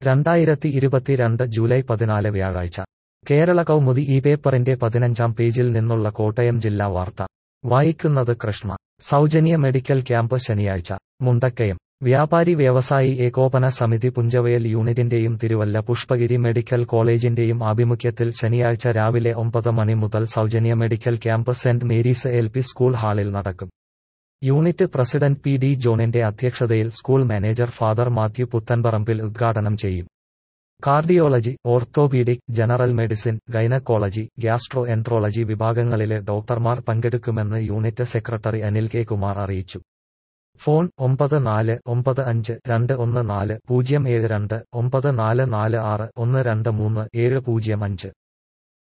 രണ്ടായിരത്തി ഇരുപത്തിരണ്ട് ജൂലൈ പതിനാല് വ്യാഴാഴ്ച കേരള കൗമുദി ഈ പേപ്പറിന്റെ പതിനഞ്ചാം പേജിൽ നിന്നുള്ള കോട്ടയം ജില്ലാ വാർത്ത വായിക്കുന്നത് കൃഷ്ണ സൗജന്യ മെഡിക്കൽ ക്യാമ്പ് ശനിയാഴ്ച മുണ്ടക്കയം വ്യാപാരി വ്യവസായി ഏകോപന സമിതി പുഞ്ചവയൽ യൂണിറ്റിന്റെയും തിരുവല്ല പുഷ്പഗിരി മെഡിക്കൽ കോളേജിന്റെയും ആഭിമുഖ്യത്തിൽ ശനിയാഴ്ച രാവിലെ ഒമ്പത് മണി മുതൽ സൗജന്യ medical camp Saint Mary's L P school ഹാളിൽ നടക്കും യൂണിറ്റ് പ്രസിഡന്റ് പി ഡി ജോണിന്റെ അധ്യക്ഷതയിൽ school manager father Mathew Puthenparambil ഉദ്ഘാടനം ചെയ്യും cardiology orthopaedic general medicine gynaecology gastroenterology വിഭാഗങ്ങളിലെ ഡോക്ടർമാർ പങ്കെടുക്കുമെന്ന് unit secretary Anil K Kumar അറിയിച്ചു ഫോൺ ഒമ്പത് നാല് ഒമ്പത് അഞ്ച് രണ്ട് ഒന്ന് നാല് പൂജ്യം ഏഴ് രണ്ട് ഒമ്പത് നാല് നാല് ആറ് ഒന്ന് രണ്ട് മൂന്ന് ഏഴ് പൂജ്യം അഞ്ച്